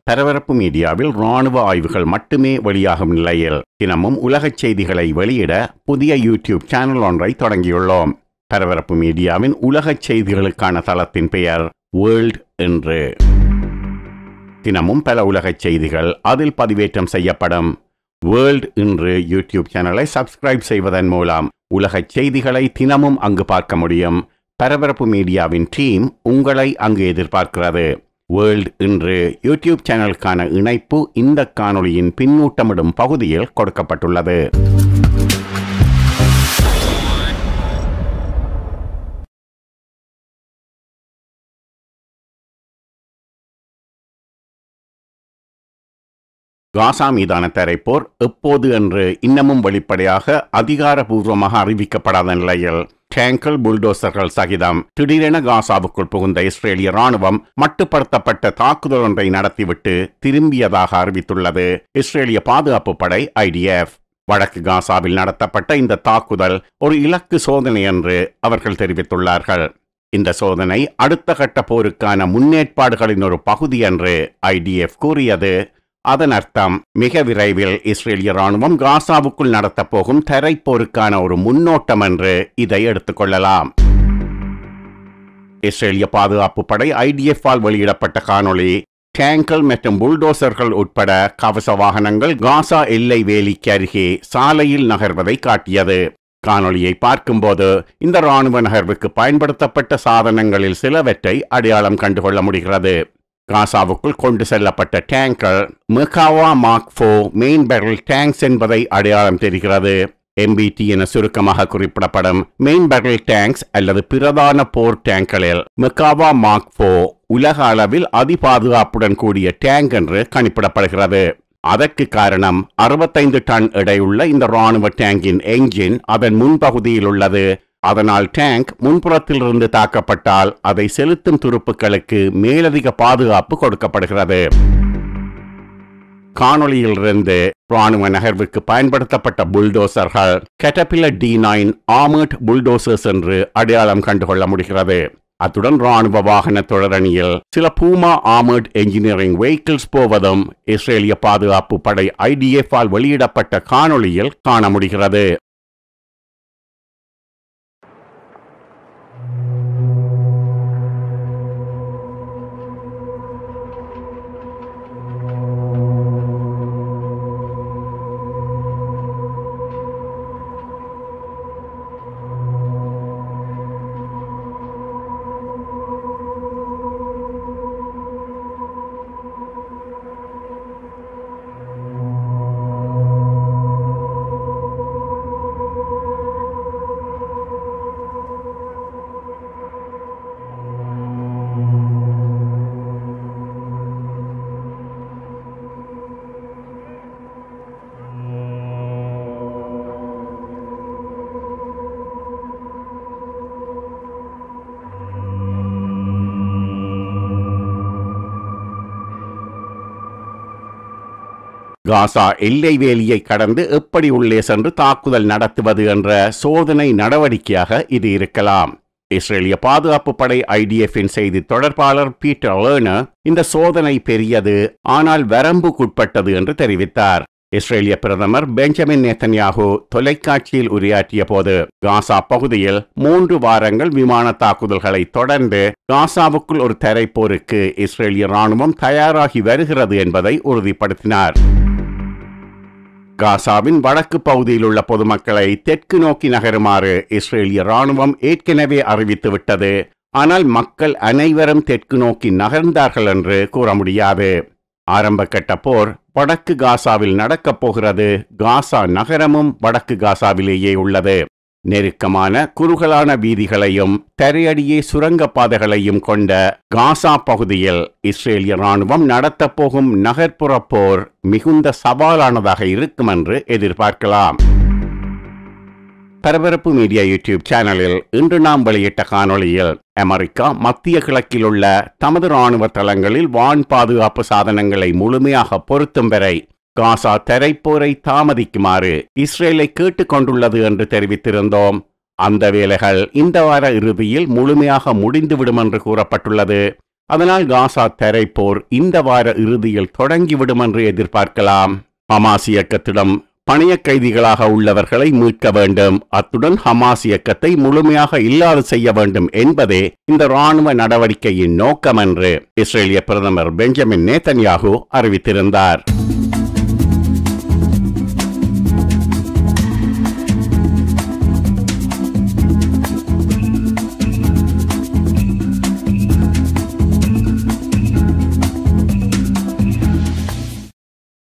பரபரப்பு மீடியாவில் ராணுவ ஆய்வுகள் மட்டுமே வெளியாகும் நிலையில் தினமும் உலகச் செய்திகளை வெளியிட புதிய யூடியூப் சேனல் ஒன்றை தொடங்கியுள்ளோம் பரபரப்பு மீடியாவின் உலகச் செய்திகளுக்கான தளத்தின் பெயர் வேர்ல்ட் என்று தினமும் பல உலகச் செய்திகள் அதில் பதிவேற்றம் செய்யப்படும் வேர்ல்ட் இன்று யூடியூப் சேனலை சப்ஸ்கிரைப் செய்வதன் மூலம் உலகச் செய்திகளை தினமும் அங்கு பார்க்க முடியும் பரபரப்பு மீடியாவின் டீம் உங்களை அங்கு எதிர்பார்க்கிறது வேர்ல்ட் இன்று யூடியூப் சேனலுக்கான இணைப்பு இந்த காணொளியின் பின்னூட்டமிடும் பகுதியில் கொடுக்கப்பட்டுள்ளது காசா மீதான தரைப்போர் எப்போது என்று இன்னமும் வெளிப்படையாக அதிகாரபூர்வமாக அறிவிக்கப்படாத நிலையில் டேங்கல் புல்டோசர்கள் சகிதம் திடீரென காசாவுக்குள் புகுந்த இஸ்ரேலிய ராணுவம் மட்டுப்படுத்தப்பட்ட தாக்குதல் ஒன்றை நடத்திவிட்டு திரும்பியதாக அறிவித்துள்ளது இஸ்ரேலிய பாதுகாப்பு படை ஐடிஎஃப் வடக்கு காசாவில் நடத்தப்பட்ட இந்த தாக்குதல் ஒரு இலக்கு சோதனை என்று அவர்கள் தெரிவித்துள்ளார்கள் இந்த சோதனை அடுத்த கட்ட போருக்கான முன்னேற்பாடுகளின் ஒரு பகுதி என்று ஐடிஎஃப் கூறியது அதன் அர்த்தம் மிக விரைவில் இஸ்ரேலிய ராணுவம் காசாவுக்குள் நடத்தப் போகும் தரைப்போருக்கான ஒரு முன்னோட்டம் என்று இதை எடுத்துக்கொள்ளலாம் இஸ்ரேலிய பாதுகாப்பு படை ஐடிஎஃப் ஆல் வெளியிடப்பட்ட காணொளி டேங்கல் மற்றும் புல்டோசர்கள் உட்பட கவச வாகனங்கள் காசா எல்லை வேலிக்கு அருகே சாலையில் நகர்வதை காட்டியது காணொளியை பார்க்கும்போது இந்த ராணுவ நகர்வுக்கு பயன்படுத்தப்பட்ட சாதனங்களில் சிலவற்றை அடையாளம் கண்டுகொள்ள முடிகிறது காசாவுக்குள் கொண்டு செல்லப்பட்ட tanker Merkava mark four main battle tanks என்பதை அடையாளம் தெரிகிறது எம்பிடி என சுருக்கமாக குறிப்பிடப்படும் மெயின் பெரல் டேங்க்ஸ் அல்லது பிரதான போர் டேங்களில் மெகாவா மார்க் ஃபோ உலக அளவில் அதிபாதுகாப்புடன் கூடிய டேங்க் என்று கணிப்பிடப்படுகிறது அதற்கு காரணம் அறுபத்தைந்து டன் எடையுள்ள இந்த ராணுவ டேங்கின் என்ஜின் அதன் முன்பகுதியில் உள்ளது அதனால் டேங்க் முன்புறத்திலிருந்து தாக்கப்பட்டால் அதை செலுத்தும் துருப்புக்களுக்கு மேலதிக பாதுகாப்பு கொடுக்கப்படுகிறது காணொளியிலிருந்து ராணுவ நகர்வுக்கு பயன்படுத்தப்பட்ட புல்டோசர்கள் Caterpillar D nine armoured bulldozers என்று அடையாளம் கண்டுகொள்ள முடிகிறது அத்துடன் ராணுவ வாகன தொடரணியில் சில பூமா ஆமர்ட் என்ஜினியரிங் வெஹிக்கிள்ஸ் போவதும் இஸ்ரேலிய பாதுகாப்பு படை ஐடிஎஃப் ஆல் வெளியிடப்பட்ட காணொளியில் காண முடிகிறது காசா எல்லை வேலியை கடந்து எப்படி உள்ளே சென்று தாக்குதல் நடத்துவது என்ற சோதனை நடவடிக்கையாக இது இருக்கலாம் இஸ்ரேலிய பாதுகாப்பு படை ஐடிஎஃப்பின் செய்தி தொடர்பாளர் பீட்டர் லேர்னர் இந்த சோதனை பெரியது ஆனால் வரம்புக்குட்பட்டது என்று தெரிவித்தார் இஸ்ரேலிய பிரதமர் பெஞ்சமின் நேத்தன்யாகு தொலைக்காட்சியில் உரையாற்றிய போது காசா பகுதியில் மூன்று வாரங்கள் விமான தாக்குதல்களை தொடர்ந்து காசாவுக்குள் ஒரு தரைப்போருக்கு இஸ்ரேலிய ராணுவம் தயாராகி வருகிறது என்பதை உறுதிப்படுத்தினார் காசாவின் வடக்கு பகுதியில் உள்ள பொதுமக்களை தெற்கு நோக்கி நகருமாறு இஸ்ரேலிய ராணுவம் ஏற்கனவே அறிவித்துவிட்டது ஆனால் மக்கள் அனைவரும் தெற்கு நோக்கி நகர்ந்தார்கள் என்று கூற முடியாது ஆரம்ப கட்ட போர் வடக்கு காசாவில் நடக்கப் போகிறது காசா நகரமும் வடக்கு காசாவிலேயே உள்ளது நெருக்கமான குறுகலான வீதிகளையும் தரையடியே சுரங்க பாதைகளையும் கொண்ட காசா பகுதியில் இஸ்ரேலிய ராணுவம் நடத்தப் போகும் நகர்ப்புற போர் மிகுந்த சவாலானதாக இருக்கும் என்று எதிர்பார்க்கலாம் பரபரப்பு மீடியா யூடியூப் சேனலில் இன்று நாம் வெளியிட்ட காணொளியில் அமெரிக்கா மத்திய கிழக்கில் உள்ள தமது ராணுவ தளங்களில் வான் பாதுகாப்பு சாதனங்களை முழுமையாக பொருத்தும் வரை காசா தரைப்போரை தாமதிக்குமாறு இஸ்ரேலை கேட்டுக்கொண்டுள்ளது என்று தெரிவித்திருந்தோம் அந்த வேலைகள் இந்த வார இறுதியில் முழுமையாக முடிந்துவிடும் என்று கூறப்பட்டுள்ளது அதனால் காசா தரைப்போர் இந்த வார இறுதியில் தொடங்கிவிடும் என்று எதிர்பார்க்கலாம் ஹமாஸ் இயக்கத்திடம் பணைய கைதிகளாக உள்ளவர்களை மீட்க வேண்டும் அத்துடன் ஹமாஸ் இயக்கத்தை முழுமையாக இல்லாது செய்ய வேண்டும் என்பதே இந்த ராணுவ நடவடிக்கையின் நோக்கம் என்று இஸ்ரேலிய பிரதமர் பெஞ்சமின் நேதன்யாகு அறிவித்திருந்தார்